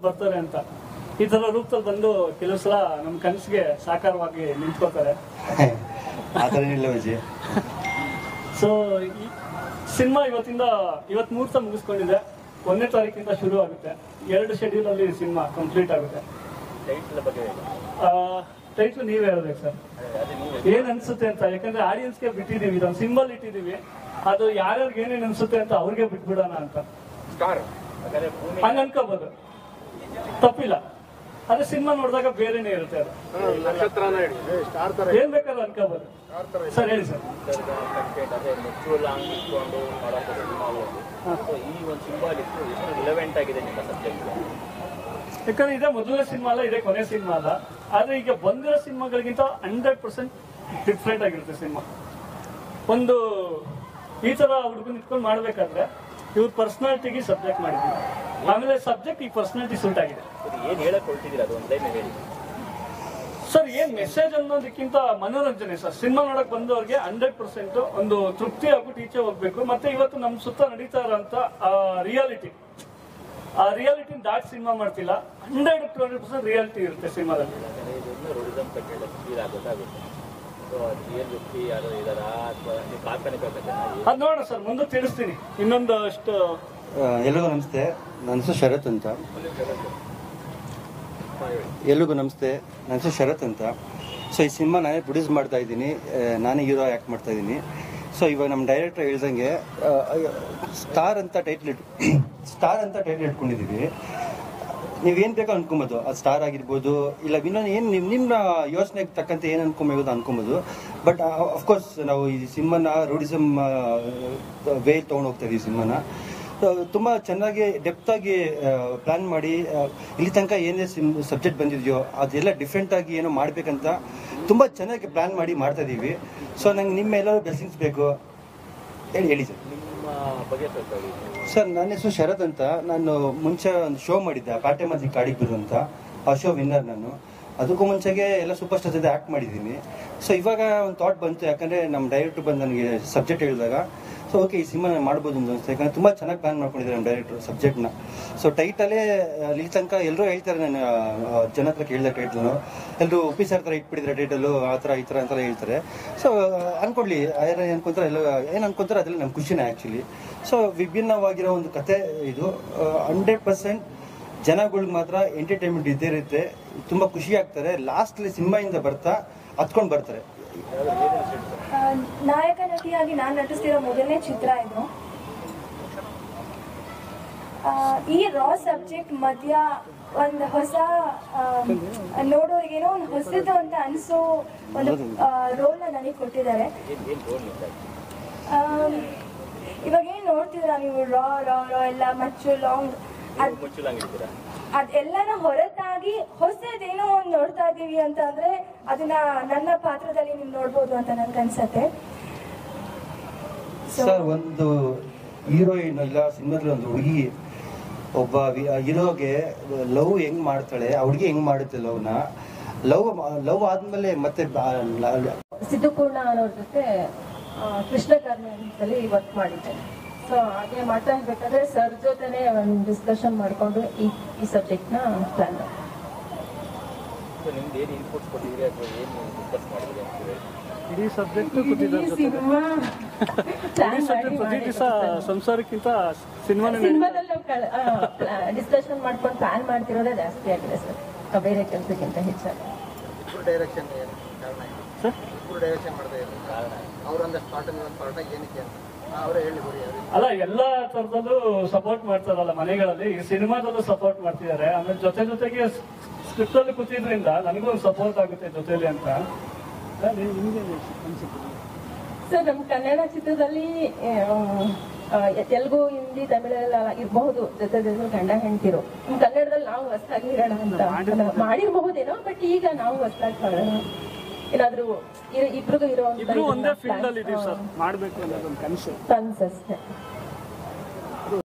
ಬರ್ತಾರೆ ಅಂತ ಈ ತರ ರೂಪದಲ್ಲಿ ಬಂದು ಕೆಲವು ಸಲ ನಮ್ ಕನಸಿಗೆ ಸಾಕಾರವಾಗಿ ನಿಂತ್ಕೋತಾರೆ ಆ ಥರ ಏನಿಲ್ಲ ವಿಜಯ್ ಸೊ ಸಿನಿಮಾ ಇವತ್ತಿಂದ ಇವತ್ ಮುಹೂರ್ತ ಮುಗಿಸ್ಕೊಂಡಿದೆ ಒಂದನೇ ತಾರೀಕಿಂದ ಶುರು ಆಗುತ್ತೆ ಎರಡು ಶೆಡ್ಯೂಲ್ ಅಲ್ಲಿ ಸಿನಿಮಾ ಕಂಪ್ಲೀಟ್ ಆಗುತ್ತೆ ಟೈಟ್ಲ್ ಬಗ್ಗೆ ಹೇಳಿ ಟೈಟ್ಲ್ ನೀವೇ ಹೇಳ್ಬೇಕು ಸರ್ ಅದೇ ನೀವು ಏನ್ ಅನ್ಸುತ್ತೆ ಅಂತ ಯಾಕಂದ್ರೆ ಆಡಿಯನ್ಸ್ಗೆ ಬಿಟ್ಟಿದೀವಿ ಇದೊಂದು ಸಿಂಬಲ್ ಇಟ್ಟಿದೀವಿ ಅದು ಯಾರ್ಯಾರಿಗೆ ಏನೇನ್ ಅನ್ಸುತ್ತೆ ಅಂತ ಅವ್ರಿಗೆ ಬಿಟ್ಬಿಡೋಣ ಅಂತ ಸ್ಟಾರ್ ಯಾಕಂದ್ರೆ ಭೂಮಿ ಹಂಗ ಅನ್ಕೋಬಹುದು ತಪ್ಪಿಲ್ಲ ಅದೇ ಸಿನಿಮಾ ನೋಡಿದಾಗ ಬೇರೆನೇ ಇರುತ್ತೆ ಅದು ಏನ್ ಬೇಕಾದ್ರೂ ಅನ್ಕೋಬಹುದು ಸರ್ ಹೇಳಿ ಸರ್ ಕಂಟೆಂಟ್ ಅದೇ ಮೆಚೂರ್ ಆಗಿ ಇಟ್ಕೊಂಡು ಮಾಡೋಂಥ ಸಿನಿಮಾ ಸೊ ಈ ಒಂದು ಸಿಂಬಲ್ ಇತ್ತು ಎಷ್ಟು ರಿಲೆವೆಂಟ್ ಆಗಿದೆ ನಿಮ್ಮ ಸಬ್ಜೆಕ್ಟ್ ಯಾಕಂದ್ರೆ ಇದೇ ಮೊದಲನೇ ಸಿನಿಮಾ ಅಲ್ಲ ಇದೇ ಕೊನೆ ಸಿನಿಮಾ ಅಲ್ಲ ಆದ್ರೆ ಈಗ ಬಂದಿರೋ ಸಿನಿಮಾಗಳಿಗಿಂತ ಹಂಡ್ರೆಡ್ ಪರ್ಸೆಂಟ್ ಡಿಫ್ರೆಂಟ್ ಆಗಿರುತ್ತೆ ಸಿನಿಮಾ ಒಂದು ಈ ತರ ಹುಡುಗನ ಇಟ್ಕೊಂಡು ಮಾಡ್ಬೇಕಾದ್ರೆ ಇವ್ರ ಪರ್ಸನಾಲಿಟಿಗೆ ಸಬ್ಜೆಕ್ಟ್ ಮಾಡಿದ್ವಿ ಆಮೇಲೆ ಸಬ್ಜೆಕ್ಟ್ ಈ ಪರ್ಸನಾಲಿಟಿ ಸೂಟ್ ಆಗಿದೆ ಇದು ಏನು ಹೇಳಕ್ ಹೊರಟಿದ್ದೀರಾ ಅದು ಒಂದು ಲೈನ್ ಹೇಳಿ ಸರ್ ಏನ್ ಮೆಸೇಜ್ ಅನ್ನೋದಕ್ಕಿಂತ ಮನೋರಂಜನೆ ಸರ್ ಸಿನಿಮಾ ನೋಡಕ್ ಬಂದವ್ರಿಗೆ ಹಂಡ್ರೆಡ್ ಪರ್ಸೆಂಟ್ ಒಂದು ತೃಪ್ತಿ ಆಗ್ಬಿಟ್ಟು ಈಚೆ ಹೋಗ್ಬೇಕು ಮತ್ತೆ ಇವತ್ತು ನಮ್ ಸುತ್ತ ನಡೀತಾ ಇರೋಂತ ರಿಯಾಲಿಟಿ ಆ ರಿಯಾಲಿಟಿ ದಾಟ್ ಸಿನಿಮಾ ಮಾಡ್ತಿಲ್ಲ hundred to hundred percent reality ಇರುತ್ತೆ ಸಿನಿಮಾದಲ್ಲಿ ಯಾಕಂದ್ರೆ ಇದನ್ನು ರೋಡಿಸಮ್ ಕಟ್ಟಡ ಫೀಲ್ ಆಗೋದಾಗುತ್ತೆ ಸೊ ಅದು ರಿಯಲ್ ವ್ಯಕ್ತಿ ಯಾರು ಇದಾರಾ ಅಥವಾ ನೀವು ಕಾಲ್ಪನಿಕ ಕಥೆನಾ? ಅದ್ ನೋಡೋಣ ಸರ್ ಮುಂದೆ ತಿಳಿಸ್ತೀನಿ ಇನ್ನೊಂದು ಅಷ್ಟು ಆ, ಎಲ್ರಿಗೂ ನಮಸ್ತೆ ನನ್ನ ಹೆಸರು ಶರತ್ ಅಂತ ಎಲ್ರಿಗೂ ನಮಸ್ತೆ ನನ್ನ ಹೆಸರು ಶರತ್ ಅಂತ ಸೊ ಈ ಸಿನಿಮಾ ನಾನೇ ಪ್ರೊಡ್ಯೂಸ್ ಮಾಡ್ತಾ ಇದ್ದೀನಿ ಆ, ನಾನೇ ಹೀರೋ ಆ್ಯಕ್ಟ್ ಮಾಡ್ತಾ ಇದ್ದೀನಿ ಸೊ ಇವಾಗ ನಮ್ಮ ಡೈರೆಕ್ಟರ್ ಹೇಳ್ದಂಗೆ ಸ್ಟಾರ್ ಅಂತ ಟೈಟ್ಲ್ ಇಟ್ ಸ್ಟಾರ್ ಅಂತ ಟೈಟ್ಲ್ ಇಟ್ಕೊಂಡಿದ್ದೀವಿ ನೀವೇನು ಬೇಕೋ ಅನ್ಕೊಬೋದು ಅದು ಸ್ಟಾರ್ ಆಗಿರ್ಬೋದು ಇಲ್ಲ ಇನ್ನೊಂದು ಏನು ನಿಮ್ಮ ನಿಮ್ಮ ಯೋಚನೆಗೆ ತಕ್ಕಂತೆ ಏನು ಅನ್ಕೊಬೋದು ಅನ್ಕೊಬೋದು ಬಟ್ ಅಫ್ಕೋರ್ಸ್ ನಾವು ಈ ಸಿನಿಮಾನ ರೂಢಿಸಮ್ ವೇ ತೊಗೊಂಡು ಹೋಗ್ತಾ ಇದೀವಿ ಸಿನಿಮಾನ ತುಂಬ ಚೆನ್ನಾಗಿ ಡೆಪ್ತ್ ಆಗಿ ಪ್ಲಾನ್ ಮಾಡಿ ಆ, ಇಲ್ಲಿ ತನಕ ಏನೇ ಸಬ್ಜೆಕ್ಟ್ ಬಂದಿದೆಯೋ ಅದೆಲ್ಲ ಡಿಫ್ರೆಂಟ್ ಆಗಿ ಏನೋ ಮಾಡ್ಬೇಕಂತ ತುಂಬ ಚೆನ್ನಾಗಿ ಪ್ಲಾನ್ ಮಾಡಿ ಮಾಡ್ತಾ ಇದೀವಿ ಸೊ ನಂಗೆ ನಿಮ್ಮ ಎಲ್ಲರೂ ಬ್ಲೆಸ್ಸಿಂಗ್ಸ್ ಬೇಕು ಹೇಳಿ ಹೇಳಿ ಸರ್ ನಿಮ್ಮ ಬಗ್ಗೆ ಸ್ವಲ್ಪ ಹೇಳಿ ಸರ್ ನನ್ನ ಹೆಸರು ಶರತ್ ಅಂತ ನಾನು ಮುಂಚೆ ಒಂದು ಶೋ ಮಾಡಿದ್ದೆ ಕಾಟೆ ಮದ್ದಿ ಕಾಡಿಗೆ ಬಿರು ಅಂತ ಆ ಶೋ ವಿನ್ನರ್ ನಾನು ಅದಕ್ಕೂ ಮುಂಚೆಗೆ ಎಲ್ಲ ಸೂಪರ್ ಸ್ಟಾರ್ ಜೊತೆ ಆ್ಯಕ್ಟ್ ಮಾಡಿದ್ದೀನಿ ಸೊ ಇವಾಗ ಒಂದು ಥಾಟ್ ಬಂತು ಯಾಕಂದರೆ ನಮ್ಮ ಡೈರೆಕ್ಟರ್ ಬಂದು ನನಗೆ ಸಬ್ಜೆಕ್ಟ್ ಹೇಳಿದಾಗ ಸೊ ಓಕೆ ಈ ಸಿನಿಮಾ ನಾನು ಮಾಡ್ಬೋದು ಅಂತ ಅನಿಸ್ತು ಯಾಕಂದ್ರೆ ತುಂಬ ಚೆನ್ನಾಗಿ ಪ್ಲಾನ್ ಮಾಡ್ಕೊಂಡಿದ್ದಾರೆ ನಮ್ಮ ಡೈರೆಕ್ಟರ್ ಸಬ್ಜೆಕ್ಟ್ನ ಸೊ ಟೈಟಲೇ ಇಲ್ಲಿ ತನಕ ಎಲ್ಲರೂ ಹೇಳ್ತಾರೆ ನಾನು ಆ, ಜನ ಹತ್ರ ಕೇಳಿದೆ ಟೈಟಲ್ನು ಎಲ್ಲರೂ ಒಪ್ಪಿ ಸರ್ ಥರ ಇಟ್ಬಿಟ್ಟಿದ್ರೆ ಟೈಟಲು ಆ ಥರ ಈ ಥರ ಅಂತೆಲ್ಲ ಹೇಳ್ತಾರೆ ಸೊ ಅನ್ಕೊಳ್ಳಿ ಏನು ಅನ್ಕೊಂತಾರೆ ಎಲ್ಲ ಏನು ಅನ್ಕೊಂತಾರೆ ಅದೆಲ್ಲ ನಮ್ಮ ಖುಷಿನೇ ಆ್ಯಕ್ಚುಲಿ ಸೊ ವಿಭಿನ್ನವಾಗಿರೋ ಒಂದು ಕತೆ ಇದು ಹಂಡ್ರೆಡ್ ಪರ್ಸೆಂಟ್ ಜನಗಳಿಗೆ ಮಾತ್ರ ಎಂಟರ್ಟೈನ್ಮೆಂಟ್ ಇದ್ದೇ ಇರುತ್ತೆ ತುಂಬ ಖುಷಿ ಆಗ್ತಾರೆ ಲಾಸ್ಟ್ಲಿ ಸಿನಿಮಾಯಿಂದ ಬರ್ತಾ ಹತ್ಕೊಂಡು ಬರ್ತಾರೆ ಆ, ನಾಯಕ ನಟಿಯಾಗಿ ನಾನು ನಟಿಸ್ತಿರೋ ಮೊದಲನೇ ಚಿತ್ರ ಇದು ಆ, ಈ ರಾ ಸಬ್ಜೆಕ್ಟ್ ಮಧ್ಯ ಒಂದು ಹೊಸ ನೋಡೋರಿಗೇನೋ ಒಂದು ಹೊಸದು ಅಂತ ಅನ್ಸೋ ಒಂದು ರೋಲ್ ನನಗೆ ಕೊಟ್ಟಿದ್ದಾರೆ ಏನು ಏನು ರೋಲ್ ನಿಮ್ದು ಆಮ್, ಇವಾಗ ಏನ್ ನೋಡ್ತಿದ್ರ ನೀವು ರಾ ರಾ ರಾ ಎಲ್ಲ ಮಚ್ಚು ಲಾಂಗ್ ಅದ್ ಮುಚ್ಚಲಾಗಿರ್ತೀರಾ ಅದೆಲ್ಲನ ಹೊರತಾಗಿ ಹೊಸದೇನೋ ಒಂದು ನೋಡ್ತಾ ಇದೀವಿ ಅಂತ ಅಂದ್ರೆ ಅದನ್ನ ನನ್ನ ಪಾತ್ರದಲ್ಲಿ ನೀವು ನೋಡ್ಬೋದು ಅಂತ ನನ್ಗನ್ಸತ್ತೆ So- ಸರ್ ಒಂದು ಹೀರೋಯಿನ್ ಇಲ್ಲ ಸಿನಿಮಾದಲ್ಲಿ ಒಂದು ಹುಡುಗಿ ಒಬ್ಬ ಹೀರೋಗೆ ಲವ್ ಹೆಂಗ್ ಮಾಡ್ತಾಳೆ ಆ ಹುಡುಗಿ ಹೆಂಗ್ ಮಾಡುತ್ತೆ ಲವ್ನ ಲವ್ ಲವ್ ಆದ್ಮೇಲೆ ಮತ್ತೆ ಬಾ- ಲ- ಸಿದ್ದುಪೂರ್ಣ ಅನ್ನೋರ ಜೊತೆ ಆ, ಕೃಷ್ಣ ಕಾರ್ಮಿಕದಲ್ಲಿ ವರ್ಕ್ ಮಾಡಿದ್ದೇನೆ ಸೊ ಹಾಗೆ ಮಾಡ್ತಾ ಇರ್ಬೇಕಾದ್ರೆ ಸರ್ ಜೊತೆನೆ ಒಂದು ಡಿಸ್ಕಷನ್ ಮಾಡಿಕೊಂಡು ಈ ಈ ಸಬ್ಜೆಕ್ಟ್ನ ಪ್ಲಾನ್ ಮಾಡಿ ಸೊ ನಿಮ್ದು ಏನು ಇನ್ಪುಟ್ಸ್ ಕೊಟ್ಟಿದ್ದೀರಿ ಅಥವಾ ಏನು ಡಿಸ್ಕಸ್ ಮಾಡಿದ್ರಿ ಅಂತ ಹೇಳಿ ಇಡೀ ಸಬ್ಜೆಕ್ಟ್ ಸಿನಿಮಾ ಇಡೀ ಸಬ್ಜೆಕ್ಟ್ ಪ್ರತಿ ದಿವಸ ಸಂಸಾರಕ್ಕಿಂತ ಸಿನಿಮಾನೇ ಸಿನಿಮಾದಲ್ಲಿ ನಾವು ಡಿಸ್ಕಷನ್ ಮಾಡ್ಕೊಂಡು ಪ್ಲಾನ್ ಮಾಡ್ತಿರೋದೇ ಜಾಸ್ತಿ ಆಗಿದೆ ಸರ್ ಬೇರೆ ಕೆಲಸಕ್ಕಿಂತ ಹೆಚ್ಚಾಗಿ ಇಬ್ಬರು ಡೈರೆಕ್ಷನ್ ಏನು ಕಾರಣ ಏನು ಸರ್ ಇಬ್ಬರು ಡೈರೆಕ್ಷನ್ ಮಾಡ್ತಾ ಇದ್ದಾರೆ ಕಾರಣ ಅವರೊಂದಷ್ಟು ಪಾರ್ಟ್ ಒಂದು ಪಾರ್ಟ್ ಏನಕ್ಕೆ ಅಂತ ಅವರೇ ಹೇಳಿ ಬರೀ ಅವ್ರಿಗೆ ಅಲ್ಲ ಎಲ್ಲಾ ತರದಲ್ಲೂ ಸಪೋರ್ಟ್ ಮಾಡ್ತಾರಲ್ಲ ಮನೆಗಳಲ್ಲಿ ಈ ಸಿನಿಮಾದಲ್ಲೂ ಸಪೋರ್ಟ್ ಮಾಡ್ತಿದ್ದಾರೆ ಆಮೇಲೆ ಜೊತೆ ಜೊತೆಗೆ ಸ್ಕ್ರಿಪ್ಟ್ ಅಲ್ಲಿ ಕೂತಿದ್ರಿಂದ ನನಗೂ ಒಂದು ಸಪೋರ್ಟ್ ಆಗುತ್ತೆ ಜೊತೆಲಿ ಅಂತ ಆ, ನಿಮ್- ನಿಮ್ಗೆ ಅನ್ಸುತ್ತೆ ಸರ್ ನಮ್ಮ ಕನ್ನಡ ಚಿತ್ರದಲ್ಲಿ ಆ, ತೆಲುಗು ಹಿಂದಿ ತಮಿಳೆಲ್ಲ ಇರಬಹುದು ಜೊತೆ ಜೊತೆ ಗಂಡ ಹೆಂಡತಿರು ನಮ್ಮ ಕನ್ನಡದಲ್ಲಿ ನಾವು ಹೊಸದಾಗಿ ಇರೋಣ ಅಂತ ಮಾಡಿರಬಹುದೇನೋ ಬಟ್ ಈಗ ನಾವು ಹೊಸದಾಗಿ ಮಾಡೋಣ ಏನಾದ್ರೂ ಇ- ಇಬ್ರಿಗೂ ಇರೋ ಇಬ್ರು ಒಂದೇ ಫೀಲ್ಡ್ ಅಲ್ಲಿ ಇದೀವಿ ಸರ್ ಮಾಡ್ಬೇಕು ಅನ್ನೋದೊಂದು ಕನಸು ಅನ್ಸಷ್ಟೇ